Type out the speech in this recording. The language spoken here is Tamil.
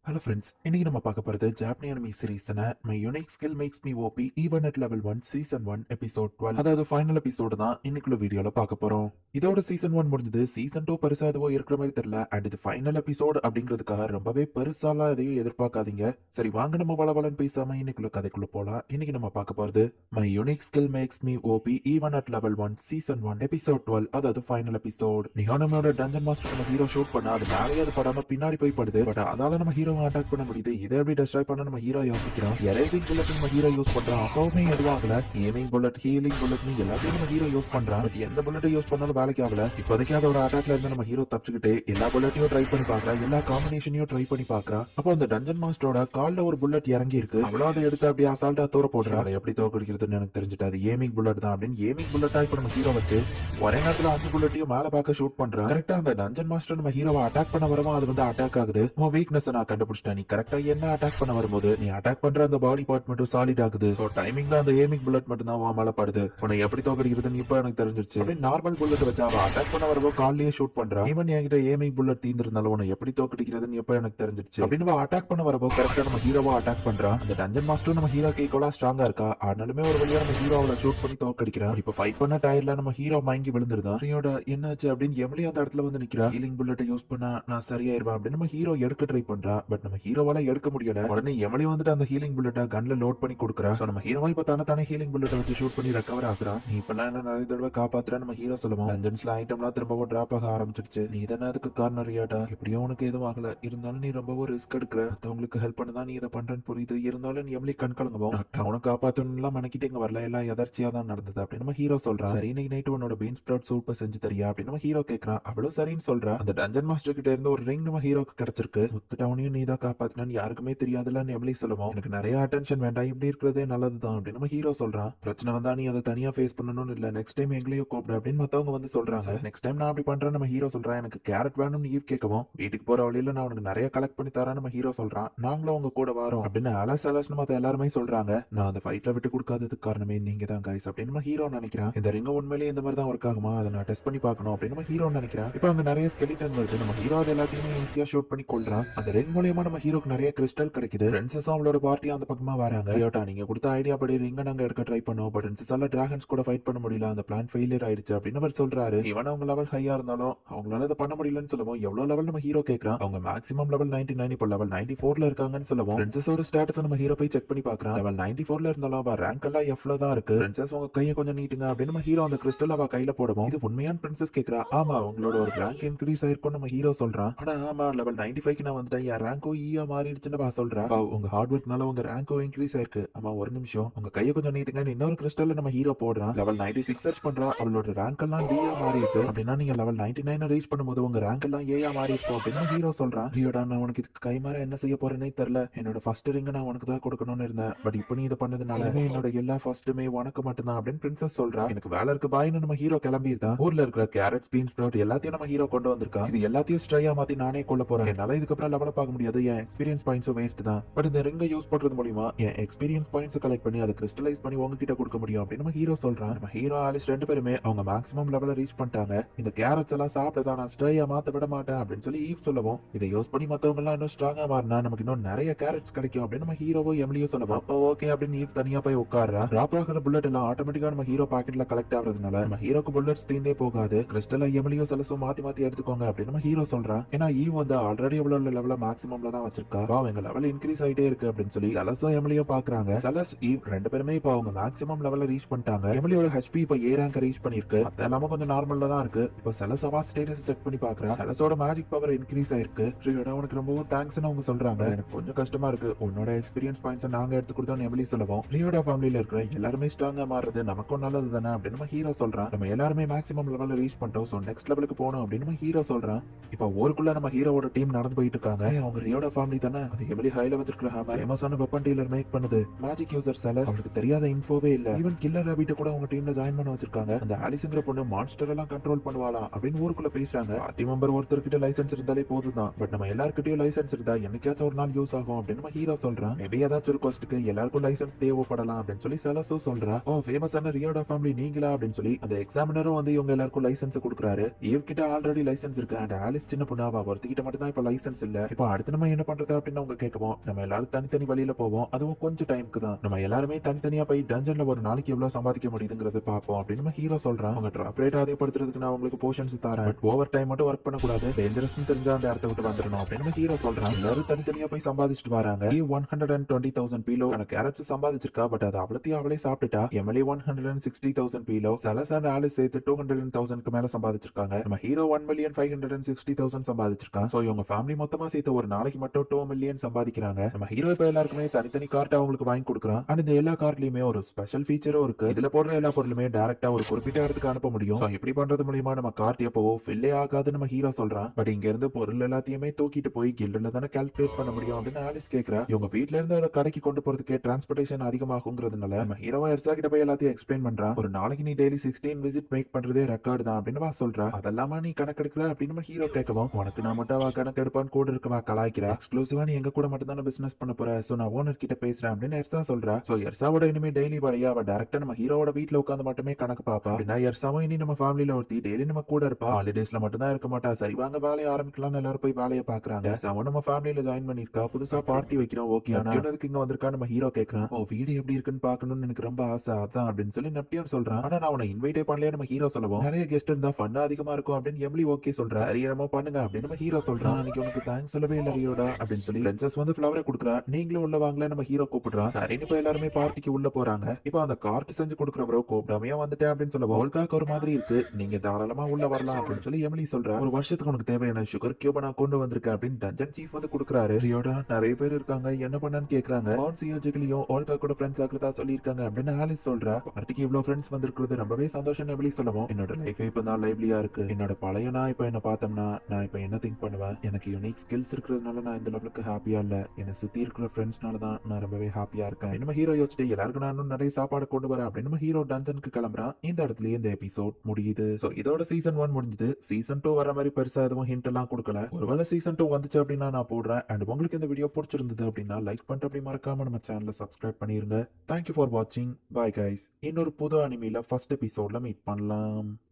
ஹலோ ஃப்ரெண்ட்ஸ் இன்னைக்கு நம்ம பார்க்க போறது ஜாப்பனி அனிமி சீரீஸ்ன my unique skill makes me OP even at level one season one episode twelve அதாவது ஃபைனல் எபிசோடு தான் இன்னைக்குள்ள வீடியோல பார்க்க போறோம் இதோட சீசன் ஒன் முடிஞ்சது சீசன் டூ பெருசா எதுவோ இருக்கிற மாதிரி தெரியல அண்ட் இது ஃபைனல் எபிசோடு அப்படிங்கிறதுக்காக ரொம்பவே பெருசாலாம் எதையும் எதிர்பார்க்காதீங்க சரி வாங்க நம்ம வளவலன்னு பேசாம இன்னைக்குள்ள கதைக்குள்ள போலாம் இன்னைக்கு நம்ம பார்க்க போறது my unique skill makes me OP even at level one season one episode twelve அதாவது ஃபைனல் எபிசோட் நிகானமோட டஞ்சன் மாஸ்டர் நம்ம ஹீரோ ஷூட் பண்ணா அது மேலேயே அது படாம பின்னாடி போய் படுது பட் அதால நம்ம ஹீரோ அட்டாக் பண்ண முடியுது இதை எப்படி டெஸ்ட்ராய் பண்ண நம்ம ஹீரோ யோசிக்கிறோம் எரேசிங் புல்லட் நம்ம ஹீரோ யூஸ் பண்றோம் அப்பவுமே எதுவும் ஆகல ஏமிங் புல்லட் ஹீலிங் புல்லட் எல்லாத்தையும் நம்ம ஹீரோ யூஸ் பண்றான் பட் எந்த புல்லட் யூஸ் பண்ணாலும் வேலைக்கு ஆகல இப்போதைக்கு அதோட அட்டாக்ல இருந்து நம்ம ஹீரோ தப்பிச்சுக்கிட்டு எல்லா புல்லட்டையும் ட்ரை பண்ணி பாக்குறா எல்லா காம்பினேஷனையும் ட்ரை பண்ணி பாக்குறா அப்போ அந்த டஞ்சன் மாஸ்டரோட கால்ல ஒரு புல்லட் இறங்கி இருக்கு அவ்வளவு அதை எடுத்து அப்படியே அசால்ட்டா தூர போடுறா அதை எப்படி தோக்கடிக்கிறதுன்னு எனக்கு தெரிஞ்சுட்டு அது ஏமிங் புல்லட் தான் அப்படின்னு ஏமிங் புல்லட்டா இப்ப நம்ம ஹீரோ வச்சு ஒரே நேரத்துல அஞ்சு புல்லட்டையும் மேல பார்க்க ஷூட் பண்றான் கரெக்டா அந்த டஞ்சன் மாஸ்டர் நம்ம ஹீரோவை அட்டாக் பண்ண வரவும் அது வந்து அட்டாக் ஆகுது உன் வீக்னஸ் நான் கண்டுபிடிச்சிட்டேன் நீ கரெக்டா என்ன அட்டாக் பண்ண வரும்போது நீ அட்டாக் பண்ற அந்த பாடி பார்ட் மட்டும் சாலிட் ஆகுது சோ டைமிங்ல அந்த ஏமிங் புல்லட் மட்டும் தான் உன் மேல படுது உன்னை எப்படி தோக்கடிக்கிறதுன்னு இப்ப எனக்கு தெரிஞ்சிருச்சு அப்படியே நார்மல் புல்லட் வச்சு அவ அட்டாக் பண்ண வரவோ கால்லயே ஷூட் பண்றான் ஈவன் என்கிட்ட ஏமிங் புல்லட் தீந்திருந்தாலும் உன்னை எப்படி தோக்கடிக்கிறதுன்னு இப்ப எனக்கு தெரிஞ்சிருச்சு அப்படின்னு அட்டாக் பண்ண வரவோ கரெக்டா நம்ம ஹீரோவா அட்டாக் பண்றான் அந்த டஞ்சன் மாஸ்டர் நம்ம ஹீரோ ஈக்குவலா ஸ்ட்ராங்கா இருக்கா ஆனாலுமே ஒரு வழியா நம்ம ஹீரோவை ஷூட் பண்ணி தோக்கடிக்கிறான் இப்ப ஃபைட் பண்ண டயர்ல நம்ம ஹீரோ மயங்கி விழுந்துருதான் ஹீரோட என்னாச்சு அப்படின்னு எம்லி அந்த இடத்துல வந்து நிக்கிறா ஹீலிங் புல்லட் யூஸ் பண்ணா நான் சரியாயிருவேன் அப்படின்னு நம்ம ஹீரோ எடுக்க ட்ரை பண்றா பட் நம்ம ஹீரோவால எடுக்க முடியல உடனே எம்லி வந்துட்டு அந்த ஹீலிங் புல்லட்டை கன்ல லோட் பண்ணி கொடுக்குறா So நம்ம ஹீரோவா இப்ப தானே தானே ஹீலிங் புல்லட்டை வச்சு ஷூட் பண்ணி ரெக்கவர் ஆகுறான் நீ இப்பெல்லாம் என்ன நிறைய தடவை காப்பாத்துற நம்ம ஹீரோ சொல்லுவோம் டஞ்சன்ஸ்ல ஐட்டம்லாம் திரும்பவும் டிராப் ஆக ஆரம்பிச்சிருச்சு நீ தானே அதுக்கு காரணம் ரியாட்டா எப்படியோ உனக்கு எதுவும் ஆகல இருந்தாலும் நீ ரொம்பவும் ரிஸ்க் எடுக்கிற மத்தவங்களுக்கு ஹெல்ப் பண்ணதான் நீ இதை பண்றேன்னு புரியுது இருந்தாலும் நீ எம்லி கண் கலங்குவோம் அவனை காப்பாத்தணும்லாம் மனக்கிட்டு இங்க வரல எல்லாம் எதர்ச்சியா தான் நடந்தது அப்படின்னு நம்ம ஹீரோ சொல்றான் சரி இன்னைக்கு நைட்டு உன்னோட பீன் ஸ்ப்ரவுட் சூப்பர் செஞ்சு தரியா அப்படின்னு நம்ம ஹீரோ கேக்குறான் அவளும் சரின்னு சொல்றா அந்த டஞ்சன் மாஸ்டர் கிட்ட இருந்து ஒரு ரிங் நம்ம ஹீரோக்கு கிடைச்சிருக்கு முத்து டவுனையும் நீ தான் காப்பாத்தினு யாருக்குமே தெரியாதுல்லன்னு எம்லி சொல்லுவோம் எனக்கு நிறைய அட்டென்ஷன் வேண்டாம் இப்படி இருக்கிறதே நல்லதுதான் அப்படின்னு நம்ம ஹீரோ சொல்றான் பிரச்சனை வந்தா நீ அதை தனியா ஃபேஸ் பண்ணணும்னு இல்ல நெக்ஸ்ட் டைம் எங்களையும் கூப்பிடு அப்படின்னு மத்தவங்க வந்து சொல்றாங்க நெக்ஸ்ட் டைம் நான் அப்படி பண்றேன் நம்ம ஹீரோ சொல்றான் எனக்கு கேரட் வேணும்னு ஈவ் கேட்கவும் வீட்டுக்கு போற வழியில நான் உனக்கு நிறைய கலெக்ட் பண்ணி தரேன் நம்ம ஹீரோ சொல்றான் நாங்களும் உங்க கூட வரோம் அப்படின்னு அலஸ் அலஸ் மத்த எல்லாருமே சொல்றாங்க நான் அந்த ஃபைட்ல விட்டு கொடுக்காததுக்கு காரணமே நீங்க தான் கைஸ் அப்படின்னு நம்ம ஹீரோ நினைக்கிறேன் இந்த ரிங்க உண்மையிலேயே இந்த மாதிரி தான் ஒர்க் ஆகுமா அதை நான் டெஸ்ட் பண்ணி பார்க்கணும் அப்படின்னு நம்ம ஹீரோ நினைக்கிறேன் இப்போ அங்க நிறைய ஸ்கெலிட்டன் வருது நம்ம ஹீரோ அது எல்லாத்தையுமே ஈஸியா ஷூட் பண்ணி கொள்றான் அந்த ரிங் மூலியமா நம்ம ஹீரோக்கு நிறைய கிறிஸ்டல் கிடைக்குது பிரின்சஸும் அவளோட பார்ட்டி அந்த பக்கமா வராங்க யோட்டா நீங்க கொடுத்த ஐடியா படி ரிங்க நாங்க எடுக்க ட்ரை பண்ணோம் பட் பிரின்சஸால டிராகன்ஸ் கூட ஃபைட் பண்ண முடியல அந்த பிளான் ஃபெயிலியர் ஆயிடுச்சு அப்படின்னு அவர் சொல்றாரு இவன் அவங்க லெவல் ஹையா இருந்தாலும் அவங்களால இதை பண்ண முடியலன்னு சொல்லுவோம் எவ்வளவு லெவல் நம்ம ஹீரோ கேக்குறான் அவங்க மேக்ஸிமம் லெவல் நைன்டி நைன் இப்போ லெவல் நைன்டி ஃபோர்ல இருக்காங்கன்னு சொல்லுவோம் பிரின்சஸோட ஸ்டேட்டஸ் நம்ம ஹீரோ போய் செக் பண்ணி பாக்குறான் லெவல் நைன்டி ஃபோர்ல இருந்தாலும் அவ ரேங்க் எல்லாம் எஃப்ல தான் இருக்கு பிரின்சஸ் உங்க கையை கொஞ்சம் நீட்டுங்க அப்படின்னு நம்ம ஹீரோ அந்த கிறிஸ்டல் அவ கையில போடுவோம் இது உண்மையான பிரின்சஸ் கேக்குறா ஆமா உங்களோட ஒரு ரேங்க் இன்க்ரீஸ் ஆயிருக்கும் நம்ம ஹீரோ சொல்றான் ஆனா ஆமா லெவல் நைன்டி ஃபைவ் நான் வந்துட்டேன் என் ரேங்கோ ஈயா மாறிடுச்சுன்னு அவ சொல்றா "அப்பா, உங்க ஹார்ட் ஒர்க்னால உங்க ரேங்கோ இன்க்ரீஸ் ஆயிருக்கு ஆமா ஒரு நிமிஷம் உங்க கையை கொஞ்சம் நீட்டுங்கன்னு இன்னொரு கிறிஸ்டல்ல நம்ம ஹீரோ போடுறான் லெவல் நைன்டி சிக்ஸ் சர்ச் பண்றா அவளோட ரேங்க் எல்லாம் டியா மாறி இருக்கு அப்படின்னா நீங்க லெவல் நைன்டி நைன் ரீச் பண்ணும்போது உங்க ரேங்க் எல்லாம் ஏயா மாறி இருக்கும் அப்படின்னு ஹீரோ சொல்றான் ஹீரோடா நான் உனக்கு இதுக்கு கைமாற என்ன செய்ய போறேனே தெரியல என்னோட ஃபர்ஸ்ட் ரிங்க நான் உனக்கு தான் கொடுக்கணும்னு இருந்தேன் பட் இப்போ நீ இதை பண்ணதுனால என்னோட எல்லா ஃபர்ஸ்ட்டுமே உனக்கு மட்டும்தான் அப்படின்னு பிரின்சஸ் சொல்றா எனக்கு வேலை இருக்கு பாய்னு நம்ம ஹீரோ கிளம்பி தான் ஊர்ல இருக்கிற கேரட் பீன்ஸ் ஸ்ப்ரவுட் எல்லாத்தையும் நம்ம ஹீரோ கொண்டு வந்திருக்கான் இது எல்லாத்தையும் ஸ்ட்ரையா மாத்தி நானே கொள்ள போறேன் என்னால இதுக்கப்புறம் லெவல பார்க்க முடியாது என் எக்ஸ்பீரியன்ஸ் பாயிண்ட்ஸும் வேஸ்ட் தான் பட் இந்த ரிங்கை யூஸ் பண்றது மூலியமா என் எக்ஸ்பீரியன்ஸ் பாயிண்ட்ஸ் கலெக்ட் பண்ணி அதை கிறிஸ்டலைஸ் பண்ணி உங்ககிட்ட கொடுக்க முடியும் அப்படின்னு நம்ம ஹீரோ சொல்றான் நம்ம ஹீரோ ஆலிஸ் ரெண்டு பேருமே அவங்க மேக்ஸிமம் லெவல ரீச் பண்ணிட்டாங்க இந்த கேரட்ஸ் எல்லாம் சாப்பிட்டதான் நான் ஸ்ட்ரையா மாத்த விட மாட்டேன் அப்படின்னு சொல்லி ஈவ் சொல்லவும் இதை யூஸ் பண்ணி மத்தவங்க எல்லாம் இன்னும் ஸ்ட்ராங்கா மாறினா நமக்கு இன்னும் நிறைய கேரட்ஸ் கிடைக்கும் அப்படின்னு நம்ம ஹீரோவோ எம்லியோ சொல்லவும் அப்போ ஓகே அப்படின்னு ஈவ் தனியா போய் உட்கார்றா டிராப் ஆகிற புல்லட் எல்லாம் ஆட்டோமேட்டிக்கா நம்ம ஹீரோ பாக்கெட்ல கலெக்ட் ஆகுறதுனால நம்ம ஹீரோக்கு புல்லட்ஸ் தீந்தே போகாது கிறிஸ்டல் எம்லியோ செலசும் மாத்தி மாத்தி எடுத்துக்கோங்க அப்படின்னு நம்ம ஹீரோ சொல்றான் ஏன்னா ஈவ் வந்து ஆல்ரெடி எவ்வளவு லெவல மேக்ஸிமம்ல தான் வச்சிருக்கா வா எங்க லெவல் இன்க்ரீஸ் ஆயிட்டே இருக்கு அப்படின்னு சொல்லி செலசும் எம்லியோ பாக்குறாங்க செலஸ் ஈவ் ரெண்டு பேருமே இப்போ அவங்க மேக்ஸிமம் லெவல்ல ரீச் பண்ணிட்டாங்க எம்லியோட ஹெச்பி இப்போ ஏ ரேங்க் ரீச் பண்ணிருக்கு அது எல்லாமே கொஞ்சம் நார்மல்ல தான் இருக்கு இப்போ செலஸ் அவா ஸ்டேட்டஸ் செக் பண்ணி பாக்குறேன் செலஸோட மேஜிக் பவர் இன்க்ரீஸ் ஆயிருக்கு ரியோட உனக்கு ரொம்பவும் தேங்க்ஸ்னு அவங்க சொல்றாங்க எனக்கு கொஞ்சம் கஷ்டமா இருக்கு உன்னோட எக்ஸ்பீரியன்ஸ் பாயிண்ட்ஸ் நாங்க எடுத்து கொடுத்தோம் எம்லி சொல்லுவோம் ரியோட ஃபேமிலியில இருக்கிற எல்லாருமே ஸ்ட்ராங்கா மாறுறது நமக்கும் நல்லது தானே அப்படின்னு நம்ம ஹீரோ சொல்றான் நம்ம எல்லாருமே மேக்ஸிமம் லெவல்ல ரீச் பண்ணிட்டோம் ஸோ நெக்ஸ்ட் லெவலுக்கு போகணும் அப்படின்னு நம்ம ஹீரோ சொல்றான் இப்போ ஊருக்குள்ள நம்ம ஹீரோவோட டீம் நடந்து போயிட்டு இருக்காங்க ஏய், அவங்க ரியோட ஃபேமிலி தானே அது எவ்வளவு ஹைல வச்சிருக்கிற ஹேமர் ஃபேமஸான வெப்பன் டீலர் மேக் பண்ணுது மேஜிக் யூசர் செல அவருக்கு தெரியாத இன்ஃபோவே இல்ல ஈவன் கில்லர் ரேபிட்ட கூட அவங்க டீம்ல ஜாயின் பண்ண வச்சிருக்காங்க அந்த ஆலிஸ்ங்கிற பொண்ணு மான்ஸ்டர் எல்லாம் கண்ட்ரோல் பண்ணுவாளா அப்படின்னு ஊருக்குள்ள பேசுறாங்க பார்ட்டி மெம்பர் ஒருத்தர் கிட்ட லைசன்ஸ் இருந்தாலே போதும் தான் பட் நம்ம எல்லாருக்கிட்டயும் லைசன்ஸ் இருந்தா என்னைக்காச்சும் ஒரு நாள் யூஸ் ஆகும் அப்படின்னு நம்ம ஹீரோ சொல்றான் மேபி ஏதாச்சும் ஒரு கொஸ்ட்டுக்கு எல்லாருக்கும் லைசன்ஸ் தேவைப்படலாம் அப்படின்னு சொல்லி செலசோ சொல்றா ஓ ஃபேமஸான ரியோட ஃபேமிலி நீங்களா அப்படின்னு சொல்லி அந்த எக்ஸாமினரும் வந்து இவங்க எல்லாருக்கும் லைசன்ஸ் கொடுக்குறாரு ஈவ் கிட்ட ஆல்ரெடி லைசன்ஸ் இருக்கு அண்ட் ஆலிஸ் சின்ன பொண்ணு அவ ஒருத்திக்கிட்ட மட்டும் தான் இப்ப லைசன்ஸ் இல்ல இப்போ அடுத்து நம்ம என்ன பண்றது அப்படின்னு அவங்க கேட்கவும் நம்ம எல்லாரும் தனித்தனி வழியில போவோம் அதுவும் கொஞ்சம் டைம்க்கு தான் நம்ம எல்லாருமே தனித்தனியா போய் டஞ்சன்ல ஒரு நாளைக்கு எவ்வளவு சம்பாதிக்க முடியுதுங்கிறது பார்ப்போம் அப்படின்னு நம்ம ஹீரோ சொல்றான் அவங்க ட்ராப் ரேட் அதிகப்படுத்துறதுக்கு நான் உங்களுக்கு போர்ஷன்ஸ் தரேன் பட் ஓவர் டைம் மட்டும் ஒர்க் பண்ணக்கூடாது டேஞ்சரஸ் தெரிஞ்சா அந்த இடத்த விட்டு வந்துடணும் அப்படின்னு நம்ம ஹீரோ சொல்றான் எல்லாரும் தனித்தனியா போய் சம்பாதிச்சுட்டு வராங்க one hundred and twenty thousand பீலோ எனக்கு கேரட்ஸ் சம்பாதிச்சிருக்கா பட் அது அவ்வளோத்தையும் அவளே சாப்பிட்டுட்டா எம்எல்ஏ one hundred and sixty thousand பீலோ செலஸ் அண்ட் ஆலிஸ் சேர்த்து டூ ஹண்ட்ரட் அண்ட் தௌசண்ட்க்கு மேல சம்பாதிச்சிருக்காங்க நம்ம ஹீரோ one million five hundred and sixty thousand சம்பாதிச்சிருக்கான் ஸோ இவங்க ஃபேமிலி மொத்தமா சேர்த்து ஒரு நாளைக்கு மட்டும் டூ மில்லியன் சம்பாதிக்கிறாங்க நம்ம ஹீரோ இப்போ எல்லாருக்குமே தனித்தனி கார்ட் அவங்களுக்கு வாங்கி கொடுக்குறான் அண்ட் இந்த எல்லா கார்ட்லயுமே ஒரு ஸ்பெஷல் ஃபீச்சரும் இருக்கு இதுல போடுற எல்லா பொருளுமே டேரக்டா ஒரு குறிப்பிட்ட இடத்துக்கு அனுப்ப முடியும் So, இப்படி பண்றது மூலியமா நம்ம கார்ட் எப்பவோ ஃபில்லே ஆகாது நம்ம ஹீரோ சொல்றான் பட் இங்க இருந்து பொருள் எல்லாத்தையுமே தூக்கிட்டு போய் கில்லுல தானே கால்குலேட் பண்ண முடியும் அப்படின்னு ஆலிஸ் கேக்குறா இவங்க வீட்ல இருந்து அதை கடைக்கு கொண்டு போறதுக்கே டிரான்ஸ்போர்டேஷன் அதிகமாகுங்கிறதுனால நம்ம ஹீரோவா எர்சா கிட்ட போய் எல்லாத்தையும் எக்ஸ்பிளைன் பண்றான் ஒரு நாளைக்கு நீ டெய்லி சிக்ஸ்டீன் விசிட் மேக் பண்றதே ரெக்கார்டு தான் அப்படின்னு வா சொல்றா அதெல்லாமா நீ கணக்கெடுக்கல அப்படின்னு நம்ம ஹீரோ கேட்கவும் உனக்கு நான் மட்டும் அவ கணக்கெடுப்பான்னு கூட இருக்கவா கலாய்க்கிறா எக்ஸ்க்ளூசிவா நீ எங்க கூட மட்டும் தானே பிசினஸ் பண்ண போற சோ நான் ஓனர் கிட்ட பேசுறேன் அப்படின்னு எர்சா சொல்றா சோ எர்சாவோட இனிமே டெய்லி வழியா அவ டேரக்டா நம்ம ஹீரோவோட வீட்ல உட்காந்து மட்டுமே கணக்கு பாப்பா அப்படின்னா எர்சாவும் இனி நம்ம ஃபேமிலில ஒருத்தி டெய்லி நம்ம கூட இருப்பா ஹாலிடேஸ்ல மட்டும் தான் இருக்க மாட்டா சரி வாங்க வேலையை ஆரம்பிக்கலாம்னு எல்லாரும் போய் வேலையை பாக்குறாங்க எர்சாவும் நம்ம ஃபேமிலில ஜாயின் பண்ணிருக்கா புதுசா பார்ட்டி வைக்கிறோம் ஓகே ஆனா அதுக்கு இங்க வந்திருக்கா நம்ம ஹீரோ கேக்குறான் ஓ வீடு எப்படி இருக்குன்னு பாக்கணும்னு எனக்கு ரொம்ப ஆசை அதான் அப்படின்னு சொல்லி நெப்டியன் சொல்றான் ஆனா நான் உன்னை இன்வைட்டே பண்ணலையே நம்ம ஹீரோ சொல்லவும் நிறைய கெஸ்ட் இருந்தா ஃபன்னா அதிகமா இருக்கும் அப்படின்னு எம்லி ஓகே சொல்றா சரி நம்ம பண்ணுங்க அப்படின்னு நம்ம ஹீரோ சொல்றான் அன்னைக்கு உனக்கு தேங்க்ஸ் சொல்லவே இல்லை ரியோடா அப்படின்னு சொல்லி பிரின்சஸ் வந்து ஃபிளவரை கொடுக்குறா நீங்களும் உள்ள வாங்கல நம்ம ஹீரோ கூப்பிடுறான் சரின்னு இப்ப எல்லாருமே பார்ட்டிக்கு உள்ள போறாங்க இப்போ அந்த கார்ட் செஞ்சு கொடுக்குற ப்ரோ கூப்பிடாமையா வந்துட்டேன் அப்படின்னு சொல்ல வோல்காக்கு ஒரு மாதிரி இருக்கு நீங்க தாராளமா உள்ள வரலாம் அப்படின்னு சொல்லி எமிலி சொல்றா ஒரு வருஷத்துக்கு உனக்கு தேவையான சுகர் கியூப நான் கொண்டு வந்திருக்கேன் அப்படின்னு டஞ்சன் சீஃப் வந்து கொடுக்குறாரு ரியோடா நிறைய பேர் இருக்காங்க என்ன பண்ணான்னு கேக்குறாங்க பவுன்சியோ ஜிகிலியும் ஓல்கா கூட ஃப்ரெண்ட்ஸ் ஆக்குறதா சொல்லியிருக்காங்க அப்படின்னு ஆலிஸ் சொல்றா பார்ட்டிக்கு இவ்வளவு ஃப்ரெண்ட்ஸ் வந்திருக்கிறது ரொம்பவே சந்தோஷம் எமிலி சொல்லவும் என்னோட லைஃப் இப்ப தான் லைவ்லியா இருக்கு என்னோட பழைய நான் இப்ப என்ன பார்த்தோம்னா நான் இப்ப என்ன திங்க் பண்ணுவேன் எனக்கு யூனிக் ஸ்கில்ஸ் இருக்கிறதுனால நான் இந்த லெவலுக்கு ஹாப்பியா இல்ல என்னை சுத்தி இருக்கிற ஃப்ரெண்ட்ஸ்னால தான் நான் ரொம்பவே ஹாப்பியா இருக்கேன் நம்ம ஹீரோ யோசிச்சுட்டு எல்லாருக்கும் நான் இன்னும் நிறைய சாப்பாடு கொண்டு வரேன் அப்படின்னு நம்ம ஹீரோ டஞ்சனுக்கு கிளம்புறான் இந்த இடத்துலயே இந்த எபிசோட் முடியுது சோ இதோட சீசன் ஒன் முடிஞ்சது சீசன் டூ வர மாதிரி பெருசா எதுவும் ஹிண்ட் எல்லாம் கொடுக்கல ஒருவேளை சீசன் டூ வந்துச்சு அப்படின்னா நான் போடுறேன் அண்ட் உங்களுக்கு இந்த வீடியோ பிடிச்சிருந்தது அப்படின்னா லைக் பண்ணிட்டு அப்படி மறக்காம நம்ம சேனலை சப்ஸ்கிரைப் பண்ணிருங்க தேங்க்யூ ஃபார் வாட்சிங் பாய் கைஸ் இன்னொரு புது அனிமையில ஃபர்ஸ்ட் எபிசோட்ல மீட் பண்ணலாம்